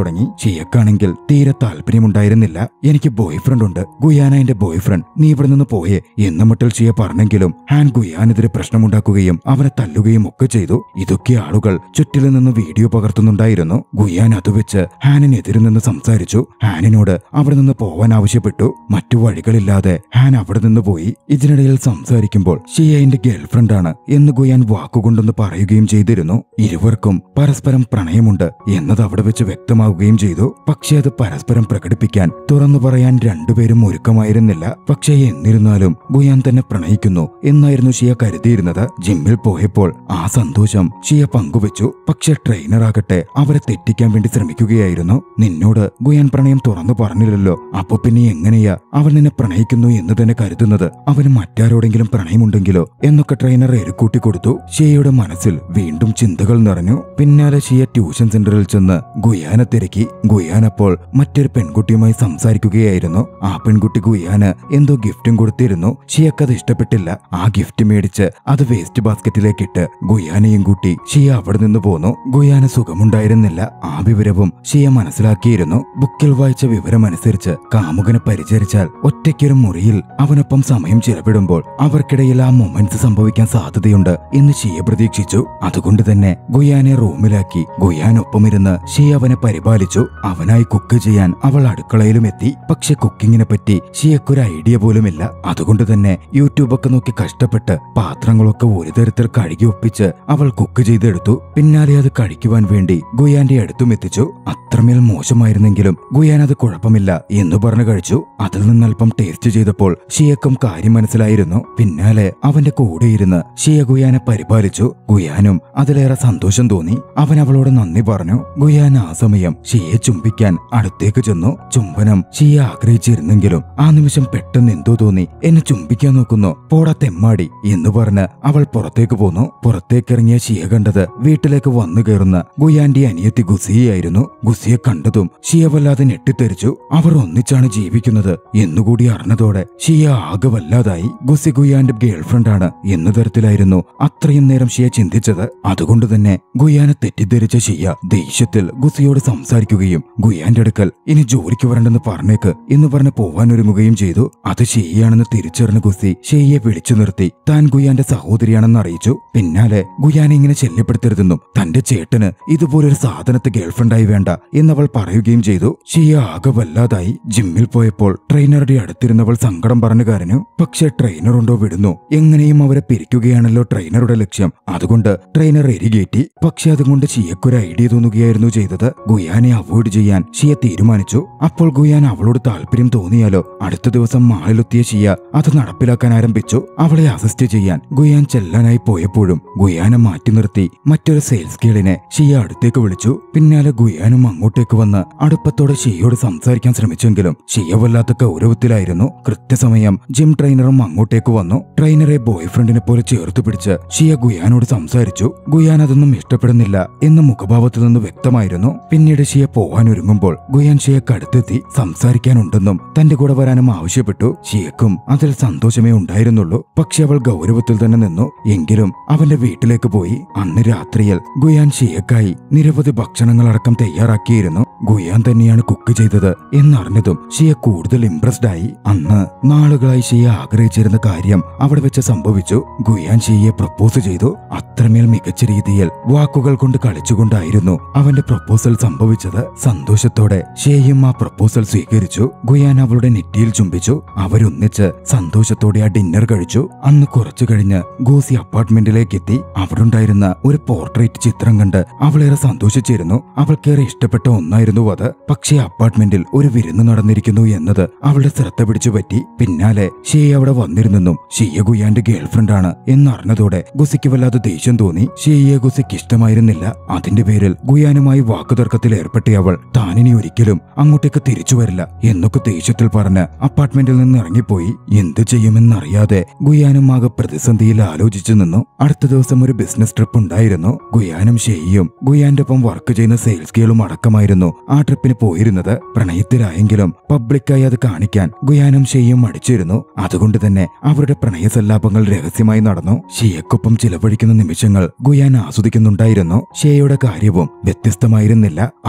തുടങ്ങി ഷിയക്കാണെങ്കിൽ തീരെ താല്പര്യമുണ്ടായിരുന്നില്ല എനിക്ക് ബോയ് ഫ്രണ്ട് ഉണ്ട് ഗുയാന എന്റെ ബോയ് ഫ്രണ്ട് നീ ഇവിടെ നിന്ന് പോയേ എന്ന മട്ടിൽ ഷിയ പറഞ്ഞെങ്കിലും ഹാൻ ഗുയാനെതിരെ പ്രശ്നമുണ്ടാക്കുകയും അവനെ തല്ലുകയും ഒക്കെ ചെയ്തു ഇതൊക്കെ ആളുകൾ ചുറ്റിലും നിന്ന് വീഡിയോ പകർത്തുന്നുണ്ടായിരുന്നു ഗുയാൻ അത് വെച്ച് ഹാനിനെതിരെ നിന്ന് സംസാരിച്ചു ഹാനിനോട് അവിടെ നിന്ന് പോവാൻ ആവശ്യപ്പെട്ടു മറ്റു വഴികളില്ലാതെ ഹാൻ അവിടെ നിന്ന് പോയി ഇതിനിടയിൽ സംസാരിക്കുമ്പോൾ ഷിയ എന്റെ ഗേൾഫ്രണ്ടാണ് എന്ന് ഗുയാൻ വാക്കുകൊണ്ടൊന്ന് പറയുകയും ചെയ്തിരുന്നു ഇരുവർക്കും പരസ്പരം പ്രണയമുണ്ട് എന്നത് അവിടെ വെച്ച് വ്യക്തമാവുകയും ചെയ്തു പക്ഷേ അത് പരസ്പരം പ്രകടിപ്പിക്കാൻ തുറന്നു പറയാൻ രണ്ടുപേരും ഒരുക്കമായിരുന്നില്ല പക്ഷേ എന്നിരുന്നാലും ഗുയാൻ തന്നെ പ്രണയിക്കുന്നു എന്നായിരുന്നു ഷിയ കരുതിയിരുന്നത് ജിമ്മിൽ പോയപ്പോൾ ആ സന്തോഷം ഷിയ പങ്കുവച്ചു പക്ഷെ ട്രെയിനറാകട്ടെ അവരെ തെറ്റിക്കാൻ വേണ്ടി ശ്രമിക്കുകയായിരുന്നു നിന്നോട് ഗുയാൻ പ്രണയം തുറന്നു പറഞ്ഞില്ലല്ലോ അപ്പൊ പിന്നെ എങ്ങനെയാ അവൻ നിന്നെ പ്രണയിക്കുന്നു എന്ന് തന്നെ കരുതുന്നത് അവന് മറ്റാരോടെങ്കിലും പ്രണയമുണ്ടെങ്കിലോ എന്നൊക്കെ ട്രെയിനർ എരുക്കൂട്ടി കൊടുത്തു ഷിയയുടെ മനസ്സിൽ വീണ്ടും ചിന്തകൾ നിറഞ്ഞു പിന്നാലെ ഷിയ ട്യൂഷൻ സെന്ററിൽ ചെന്ന് ഗുയാനെ തിരക്കി ഗുയാൻ അപ്പോൾ മറ്റൊരു പെൺകുട്ടിയുമായി സംസാരിക്കുകയായിരുന്നു ആ പെൺകുട്ടി ഗുയാന് എന്തോ ഗിഫ്റ്റും കൊടുത്തിരുന്നു ഷിയക്കത് ഇഷ്ടപ്പെട്ടില്ല ആ ഗിഫ്റ്റ് മേടിച്ച് അത് വേസ്റ്റ് ബാസ്ക്കറ്റിലേക്ക് ഇട്ട് ഗുയാനെയും കൂട്ടി ഷിയ അവിടെ നിന്ന് പോന്നു ഗുയാന് സുഖമുണ്ടായിരുന്നില്ല ആ വിവരവും ഷിയ മനസ്സിലാക്കിയിരുന്നു ബുക്കിൽ വായിച്ച വിവരമനുസരിച്ച് കാമുകനെ പരിചരിച്ചാൽ ഒറ്റയ്ക്കൊരു മുറിയിൽ അവനൊപ്പം സമയം ചിലവിടുമ്പോൾ അവർക്കിടയിൽ ആ മൊമെന്റ്സ് സംഭവിക്കാൻ സാധ്യതയുണ്ട് എന്ന് ഷിയ പ്രതീക്ഷിച്ചു അതുകൊണ്ട് തന്നെ ഗുയാനെ റൂമിലാക്കി ഗുയാനൊപ്പമിരുന്ന് ഷിയ അവനെ പരിപാലിച്ചു അവനായി കുക്ക് ചെയ്യാൻ അവൾ അടുക്കളയിലും എത്തി പക്ഷെ കുക്കിങ്ങിനെ പറ്റി ഷിയക്കൊരു ഐഡിയ പോലുമില്ല അതുകൊണ്ട് തന്നെ യൂട്യൂബൊക്കെ നോക്കി കഷ്ടപ്പെട്ട് പാത്രങ്ങളൊക്കെ ഒരു തരത്തിൽ കഴുകി ഒപ്പിച്ച് അവൾ കുക്ക് ചെയ്തെടുത്തു പിന്നാലെ അത് കഴിക്കുവാൻ വേണ്ടി ഗുയാന്റെ അടുത്തും എത്തിച്ചു അത്രമേൽ മോശമായിരുന്നെങ്കിലും ഗുയാൻ അത് കുഴപ്പമില്ല എന്ന് പറഞ്ഞു കഴിച്ചു അതിൽ നിന്ന് അല്പം ടേസ്റ്റ് ചെയ്തപ്പോൾ ഷിയക്കും കാര്യം മനസ്സിലായിരുന്നു പിന്നാലെ അവന്റെ കൂടെയിരുന്ന് ഷിയ ഗുയാനെ പരിപാലിച്ചു ഗുയാനും അതിലേറെ സന്തോഷം തോന്നി അവൻ അവളോട് നന്ദി പറഞ്ഞു ഗുയാൻ ആ സമയം ഷിയെ ചുംബിക്കാൻ അടുത്തേക്ക് ചെന്നു ചുംബനം ഷിയ ആഗ്രഹിച്ചിരുന്നെങ്കിലും ആ നിമിഷം പെട്ടെന്ന് എന്തോ തോന്നി എന്നെ ചുംബിക്കാൻ നോക്കുന്നു പോടാ തെമ്മാടി എന്ന് പറഞ്ഞ് അവൾ പുറത്തേക്ക് പോന്നു പുറത്തേക്കിറങ്ങിയ ഷിയ കണ്ടത് വീട്ടിലേക്ക് വന്നു കയറുന്ന ഗുയാന്റെ അനിയത്തി ഗുസിയായിരുന്നു ഗുസിയെ കണ്ടതും ഷിയ വല്ലാതെ ഞെട്ടിത്തെറിച്ചു അവർ ഒന്നിച്ചാണ് ജീവിക്കുന്നത് എന്നുകൂടി അറിഞ്ഞതോടെ ഷിയ ആകെ വല്ലാതായി ഗുസി ഗുയാന്റെ ഗേൾഫ്രണ്ടാണ് എന്ന തരത്തിലായിരുന്നു അത്രയും നേരം ഷിയ ചിന്തിച്ചത് അതുകൊണ്ട് തന്നെ ഗുയാനെ തെറ്റിദ്ധരിച്ച ഷിയ ദേഷ്യത്തിൽ ഗുസിയോട് സംസാരിക്കുകയും ഗുയാന്റെ അടുക്കൽ ഇനി ജോലിക്ക് വരണ്ടെന്ന് പറഞ്ഞേക്ക് എന്ന് പറഞ്ഞ് പോവാനൊരുങ്ങുകയും ചെയ്തു അത് ഷെയ്യാണെന്ന് തിരിച്ചറിഞ്ഞ ഗുസി ഷെയ്യെ വിളിച്ചു നിർത്തി താൻ ഗുയാന്റെ സഹോദരിയാണെന്ന് അറിയിച്ചു പിന്നാലെ ഗുയാനെ ഇങ്ങനെ ശല്യപ്പെടുത്തരുതെന്നും തന്റെ ചേട്ടന് ഇതുപോലൊരു സാധനത്തെ ഗേൾഫ്രണ്ടായി വേണ്ട എന്നവൾ പറയുകയും ചെയ്തു ഷിയ ആകെ വല്ലാതായി ജിമ്മിൽ പോയപ്പോൾ ട്രെയിനറുടെ അടുത്തിരുന്നവൾ സങ്കടം പറഞ്ഞു കരഞ്ഞു പക്ഷെ ട്രെയിനർ ഉണ്ടോ വിടുന്നു എങ്ങനെയും അവരെ പിരിക്കുകയാണല്ലോ ട്രെയിനറുടെ ലക്ഷ്യം അതുകൊണ്ട് ട്രെയിനർ എരികേറ്റി പക്ഷെ അതുകൊണ്ട് ഷിയക്കൊരു ഐഡിയ തോന്നുകയായിരുന്നു ചെയ്തത് ഗുയാനെ അവോയ്ഡ് ചെയ്യാൻ ഷിയ തീരുമാനിച്ചു അപ്പോൾ ഗുയാൻ അവളോട് താല്പര്യം തോന്നിയാലോ അടുത്ത ദിവസം മാളിലെത്തിയ ഷിയ അത് നടപ്പിലാക്കാൻ ആരംഭിച്ചു അവളെ അസിസ്റ്റ് ചെയ്യാൻ ഗുയാൻ ചെല്ലാനായി പോയപ്പോഴും ഗുയാനെ മാറ്റി നിർത്തി മറ്റൊരു സെയിൽസ് ഗേളിനെ ഷിയ അടുത്തേക്ക് വിളിച്ചു പിന്നാലെ ഗുയാനും അങ്ങോട്ടേക്ക് വന്ന് അടുപ്പത്തോടെ ഷിയയോട് സംസാരിക്കാൻ ശ്രമിച്ചെങ്കിലും ഷിയ വല്ലാത്ത ഗൗരവത്തിലായിരുന്നു കൃത്യസമയം ജിം ട്രെയിനറും അങ്ങോട്ടേക്ക് വന്നു ട്രെയിനറെ ബോയ് ഫ്രണ്ടിനെ പോലെ ചേർത്ത് പിടിച്ച് ഷിയ ഗുയാനോട് സംസാരിച്ചു ഗുയാൻ അതൊന്നും ഇഷ്ടപ്പെടുന്നില്ല എന്ന് മുഖഭാവത്തിൽ നിന്ന് വ്യക്തമായിരുന്നു പിന്നീട് ഷിയ പോവാൻ ഒരുങ്ങുമ്പോൾ ഗുയാൻ ഷിയക്ക് അടുത്തെത്തി സംസാരിക്കാനുണ്ടെന്നും തന്റെ കൂടെ വരാനും ആവശ്യപ്പെട്ടു ഷിയക്കും അതിൽ സന്തോഷമേ ഉണ്ടായിരുന്നുള്ളൂ പക്ഷെ അവൾ ഗൗരവത്തിൽ തന്നെ നിന്നു എങ്കിലും അവന്റെ വീട്ടിലേക്ക് പോയി അന്ന് രാത്രിയിൽ ഗുയാൻ ഷിയക്കായി നിരവധി ഭക്ഷണങ്ങളടക്കം തയ്യാറാക്കിയിരുന്നു ഗുയാൻ തന്നെയാണ് കുക്ക് ചെയ്തത് എന്നറിഞ്ഞതും ഷിയ കൂടുതൽ ഇംപ്രസ്ഡ് ആയി അന്ന് നാളുകളായി ഷിയ ആഗ്രഹിച്ചിരുന്ന കാര്യം അവിടെ വെച്ച് സംഭവിച്ചു ഗുയാൻ ഷിയെ പ്രപ്പോസ് ചെയ്തു അത്രമേൽ മികച്ച രീതിയിൽ വാക്കുകൾ കൊണ്ട് കളിച്ചുകൊണ്ടായിരുന്നു അവന്റെ പ്രപ്പോസൽ സംഭവിച്ചത് സന്തോഷത്തോടെ ഷേയും ആ പ്രപ്പോസൽ സ്വീകരിച്ചു ഗുയാൻ അവളുടെ നെറ്റിയിൽ ചുംബിച്ചു അവരൊന്നിച്ച് സന്തോഷത്തോടെ ആ ഡിന്നർ കഴിച്ചു അന്ന് കുറച്ചു കഴിഞ്ഞ് ഗോസി അപ്പാർട്ട്മെന്റിലേക്ക് എത്തി അവിടെ ഉണ്ടായിരുന്ന ഒരു പോർട്രേറ്റ് ചിത്രം കണ്ട് അവളേറെ സന്തോഷിച്ചിരുന്നു അവൾക്കേറെ ഇഷ്ടപ്പെട്ട ഒന്നായിരുന്നു അത് പക്ഷേ അപ്പാർട്ട്മെന്റിൽ ഒരു വിരുന്ന് നടന്നിരിക്കുന്നു എന്നത് അവളുടെ ശ്രദ്ധ പിടിച്ചു പറ്റി പിന്നാലെ ഷിയ അവിടെ വന്നിരുന്നെന്നും ഷിയ ഗുയാന്റെ ഗേൾഫ്രണ്ടാണ് എന്നറിഞ്ഞതോടെ ഗുസിക്ക് വല്ലാതെ ദേഷ്യം തോന്നി ഷിയയെ ഗുസിക്ക് ഇഷ്ടമായിരുന്നില്ല അതിന്റെ പേരിൽ ഗുയാനുമായി വാക്കുതർക്കത്തിൽ ഏർപ്പെട്ട അവൾ താനിനി ഒരിക്കലും അങ്ങോട്ടേക്ക് തിരിച്ചു വരില്ല എന്നൊക്കെ ദേഷ്യത്തിൽ പറഞ്ഞ് അപ്പാർട്ട്മെന്റിൽ നിന്ന് ഇറങ്ങിപ്പോയി എന്ത് ചെയ്യുമെന്നറിയാതെ ഗുയാനും ആകെ പ്രതിസന്ധിയിൽ ആലോചിച്ചു നിന്നു അടുത്ത ദിവസം ഒരു ബിസിനസ് ട്രിപ്പ് ഉണ്ടായിരുന്നു ഗുയാനും ഷെയ്യും ഗുയാന്റെ ഒപ്പം വർക്ക് ചെയ്യുന്ന സെയിൽസ് ഗേളും അടക്കമായിരുന്നു ആ ട്രിപ്പിന് പോയിരുന്നത് പ്രണയത്തിലായെങ്കിലും പബ്ലിക്കായി അത് കാണിക്കാൻ ഗുയാനും ഷെയ്യും മടിച്ചിരുന്നു അതുകൊണ്ട് തന്നെ അവരുടെ പ്രണയ സല്ലാപങ്ങൾ രഹസ്യമായി നടന്നു ഷിയക്കൊപ്പം ചിലവഴിക്കുന്ന നിമിഷങ്ങൾ ഗുയാൻ ആസ്വദിക്കുന്നുണ്ടായിരുന്നു ഷെയ്യുടെ കാര്യവും വ്യത്യസ്തമായിരുന്നില്ല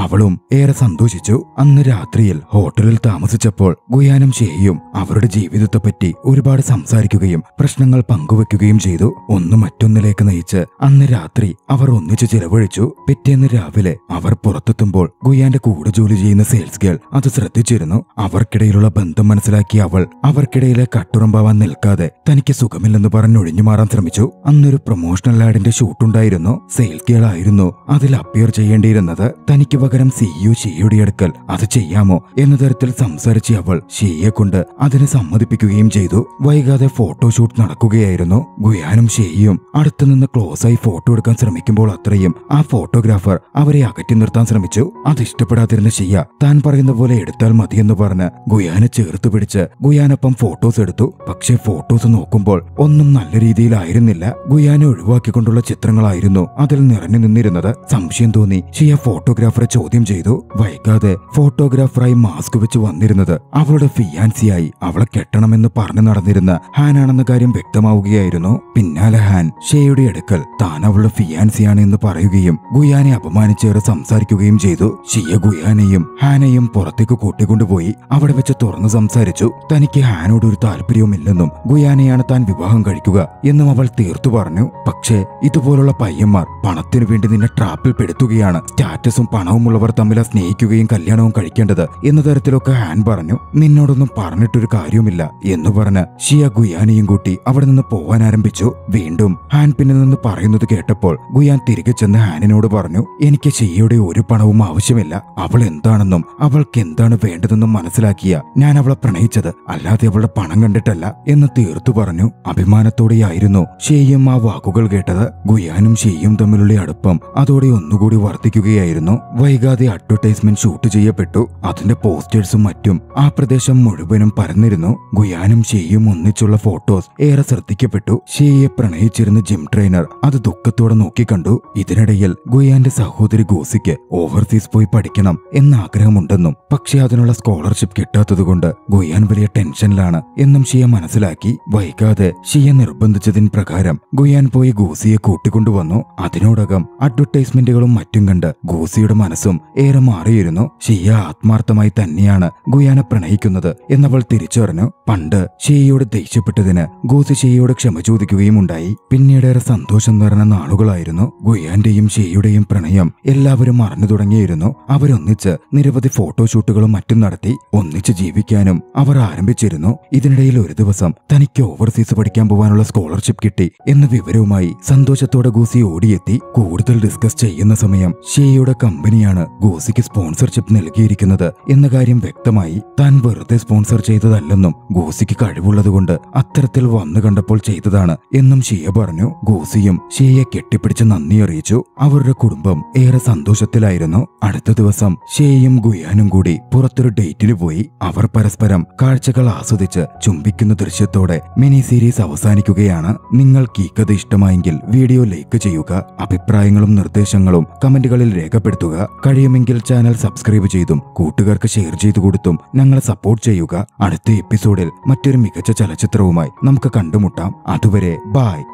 അവളും ഏറെ സന്തോഷിച്ചു അന്ന് രാത്രിയിൽ ഹോട്ടലിൽ താമസിച്ചപ്പോൾ ഗുയാനും ഷേയും അവരുടെ ജീവിതത്തെപ്പറ്റി ഒരുപാട് സംസാരിക്കുകയും പ്രശ്നങ്ങൾ പങ്കുവെക്കുകയും ചെയ്തു ഒന്ന് മറ്റൊന്നിലേക്ക് നയിച്ച് അന്ന് രാത്രി അവർ ഒന്നിച്ചു ചിലവഴിച്ചു പിറ്റേന്ന് രാവിലെ അവർ പുറത്തെത്തുമ്പോൾ ഗുയാന്റെ കൂടെ ജോലി ചെയ്യുന്ന സെയിൽസ് ഗേൾ അത് ശ്രദ്ധിച്ചിരുന്നു അവർക്കിടയിലുള്ള ബന്ധം മനസ്സിലാക്കിയ അവൾ അവർക്കിടയിലെ കട്ടുറമ്പാവാൻ നിൽക്കാതെ തനിക്ക് സുഖമില്ലെന്ന് പറഞ്ഞൊഴിഞ്ഞു മാറാൻ ശ്രമിച്ചു അന്നൊരു പ്രൊമോഷണൽ ആഡിന്റെ ഷൂട്ടുണ്ടായിരുന്നു സെയിൽസ് ഗേൾ ആയിരുന്നു അതിൽ അപ്പിയർ ചെയ്യേണ്ടിയിരുന്നത് തനിക്ക് പകരം സിഇഒ ഷിയുടെ അടുക്കൽ അത് ചെയ്യാമോ എന്ന തരത്തിൽ സംസാരിച്ച അവൾ ഷിയെ കൊണ്ട് അതിന് സമ്മതിപ്പിക്കുകയും ചെയ്തു വൈകാതെ ഫോട്ടോഷൂട്ട് നടക്കുകയായിരുന്നു ഗുയാനും ഷെയ്യും അടുത്തുനിന്ന് ക്ലോസ് ആയി ഫോട്ടോ എടുക്കാൻ ശ്രമിക്കുമ്പോൾ അത്രയും ആ ഫോട്ടോഗ്രാഫർ അവരെ അകറ്റി നിർത്താൻ ശ്രമിച്ചു അത് ഇഷ്ടപ്പെടാതിരുന്ന ഷിയ താൻ പറയുന്ന പോലെ എടുത്താൽ മതിയെന്ന് പറഞ്ഞ് ഗുയാനെ ചേർത്ത് പിടിച്ച് ഗുയാനൊപ്പം ഫോട്ടോസ് എടുത്തു പക്ഷേ ഫോട്ടോസ് നോക്കുമ്പോൾ ഒന്നും നല്ല രീതിയിലായിരുന്നില്ല ഗുയാനെ ഒഴിവാക്കിക്കൊണ്ടുള്ള ചിത്രങ്ങളായിരുന്നു അതിൽ നിറഞ്ഞു നിന്നിരുന്നത് സംശയം തോന്നി ഷിയ ഫോട്ടോഗ്രാഫറെ ചോദ്യം ചെയ്തു വൈകാതെ ഫോട്ടോഗ്രാഫറായി മാസ്ക് വെച്ച് വന്നിരുന്നത് അവളുടെ ഫിയാൻസിയായി അവളെ കെട്ടണമെന്ന് പറഞ്ഞു നടന്നിരുന്ന ഹാനാണെന്ന കാര്യം വ്യക്തമാവുകയായിരുന്നു പിന്നാലെ ഹാൻ ഷെയുടെ അടുക്കൽ താൻ അവളുടെ ഫിയാൻസിയാണ് എന്ന് പറയുകയും ഗുയാനെ അപമാനിച്ചേറെ സംസാരിക്കുകയും ചെയ്തു ഷിയ ഗുയാനെയും ഹാനെയും പുറത്തേക്ക് കൂട്ടിക്കൊണ്ടുപോയി അവിടെ വെച്ച് തുറന്നു സംസാരിച്ചു തനിക്ക് ഹാനോട് ഒരു താല്പര്യവുമില്ലെന്നും ഗുയാനെയാണ് താൻ വിവാഹം കഴിക്കുക എന്നും അവൾ തീർത്തു പറഞ്ഞു പക്ഷേ ഇതുപോലുള്ള പയ്യന്മാർ പണത്തിനു വേണ്ടി നിന്നെ ട്രാപ്പിൽ പെടുത്തുകയാണ് സ്റ്റാറ്റസും പണവുമുള്ളവർ തമ്മിൽ സ്നേഹിക്കുകയും കല്യാണവും കഴിക്കേണ്ടത് എന്ന തരത്തിലൊക്കെ ഹാൻ പറഞ്ഞു നിന്നോടൊന്നും പറഞ്ഞിട്ടൊരു കാര്യവുമില്ല എന്ന് പറഞ്ഞ് ഷിയ ഗുയാനെയും കൂട്ടി അവിടെ നിന്ന് പോവാൻ ആരംഭിച്ചു വീണ്ടും ഹാൻ പിന്നിൽ നിന്ന് പറയുന്നത് കേട്ടപ്പോൾ ഗുയാൻ തിരികെ ചെന്ന് ഹാനിനോട് പറഞ്ഞു എനിക്ക് ഷിയയുടെ ഒരു പണവും ആവശ്യമില്ല അവൾ എന്താണെന്നും അവൾക്ക് എന്താണ് വേണ്ടതെന്നും മനസ്സിലാക്കിയ ഞാൻ അവളെ പ്രണയിച്ചത് അല്ലാതെ അവളുടെ പണം കണ്ടിട്ടല്ല എന്ന് തീർത്തു പറഞ്ഞു അഭിമാനത്തോടെയായിരുന്നു ഷെയ്യും ആ വാക്കുകൾ കേട്ടത് ഗുയാനും ഷെയ്യും തമ്മിലുള്ള അടുപ്പം അതോടെ ഒന്നുകൂടി വർദ്ധിക്കുകയായിരുന്നു വൈകാതെ അഡ്വർടൈസ്മെന്റ് ഷൂട്ട് ചെയ്യപ്പെട്ടു അതിന്റെ പോസ്റ്റേഴ്സും മറ്റും ആ പ്രദേശം മുഴുവനും പരന്നിരുന്നു ഗുയാനും ഷെയ്യും ഒന്നിച്ചുള്ള ഫോട്ടോസ് ഏറെ ശ്രദ്ധിക്കപ്പെട്ടു ഷെയ്യെ പ്രണയിച്ചിരുന്ന ജിം ട്രെയിനർ അത് ദുഃഖത്തോടെ നോക്കിക്കണ്ടു ഇതിനിടയിൽ ഗുയാന്റെ സഹോദരി ഗോസിക്ക് ഓവർസീസ് പോയി പഠിക്കണം എന്ന ആഗ്രഹമുണ്ടെന്നും പക്ഷേ അതിനുള്ള സ്കോളർഷിപ്പ് കിട്ടാത്തതുകൊണ്ട് ഗുയാൻ വലിയ ടെൻഷനിലാണ് എന്നും ഷിയ മനസ്സിലാക്കി വൈകാതെ ഷിയ നിർബന്ധിച്ചതിന് പ്രകാരം ഗുയാൻ പോയി ഗൂസിയെ കൂട്ടിക്കൊണ്ടുവന്നു അതിനോടകം അഡ്വർടൈസ്മെന്റുകളും മറ്റും കണ്ട് ഗൂസിയുടെ മനസ്സും ഏറെ മാറിയിരുന്നു ഷിയ ആത്മാർത്ഥമായി തന്നെയാണ് ഗുയാനെ പ്രണയിക്കുന്നത് എന്നവൾ തിരിച്ചറിഞ്ഞു പണ്ട് ഷിയയോട് ദേഷ്യപ്പെട്ടതിന് ഗൂസി ഷിയയോട് ക്ഷമ ചോദിക്കുകയും ഉണ്ടായി പിന്നീടേറെ സന്തോഷം നിറഞ്ഞ നാളുകളായിരുന്നു ഗുയാന്റെയും ഷിയയുടെയും പ്രണയം എല്ലാവരും അറിഞ്ഞു തുടങ്ങിയിരുന്നു അവരൊന്നിച്ച് നിരവധി ഫോട്ടോഷൂട്ടുകളും മറ്റും നടത്തി ഒന്നിച്ച് ജീവിക്കാനും അവർ ആരംഭിച്ചിരുന്നു ഇതിനിടയിൽ ഒരു ദിവസം തനിക്ക് ഓവർസീസ് പഠിക്കാൻ പോകാനുള്ള സ്കോളർഷിപ്പ് കിട്ടി എന്ന വിവരവുമായി സന്തോഷത്തോടെ ഗൂസി ഓടിയെത്തി കൂടുതൽ ഡിസ്കസ് ചെയ്യുന്ന സമയം ഷിയയുടെ കമ്പനിയാണ് ഗൂസിക്ക് സ്പോൺസർഷിപ്പ് നൽകിയിരിക്കുന്നത് എന്ന കാര്യം വ്യക്തമായി താൻ വെറുതെ സ്പോൺസർ ചെയ്തതല്ലെന്നും ഗൂസിക്ക് കഴിവുള്ളതുകൊണ്ട് അത്തരത്തിൽ വന്നു കണ്ടപ്പോൾ ചെയ്തതാണ് എന്നും ഷിയ പറഞ്ഞു ഗൂസിയും ഷിയയെ കെട്ടിപ്പിടിച്ച് നന്ദി അറിയിച്ചു അവരുടെ കുടുംബം ഏറെ സന്തോഷത്തിലായിരുന്നു അടുത്ത ദിവസം ഷിയയും ഗുയാനും കൂടി പുറത്തൊരു ഡേറ്റിന് പോയി അവർ പരസ്പരം കാഴ്ചകൾ ആസ്വദിച്ച് ചുംബിക്കുന്ന ദൃശ്യത്തോടെ മിനി സീരീസ് അവസാനിക്കുകയാണ് നിങ്ങൾക്ക് ഈ കഥ ഇഷ്ടമായെങ്കിൽ വീഡിയോ ലൈക്ക് ചെയ്യുക അഭിപ്രായങ്ങളും നിർദ്ദേശങ്ങളും കമന്റുകളിൽ രേഖപ്പെടുത്തുക കഴിയുമെങ്കിൽ ചാനൽ സബ്സ്ക്രൈബ് ചെയ്തും കൂട്ടുകാർക്ക് ഷെയർ ചെയ്തു കൊടുത്തും ഞങ്ങളെ സപ്പോർട്ട് ചെയ്യുക അടുത്ത എപ്പിസോഡിൽ മറ്റൊരു മികച്ച ചലച്ചിത്രവുമായി നമുക്ക് കണ്ടുമുട്ടാം അതുവരെ ബായ്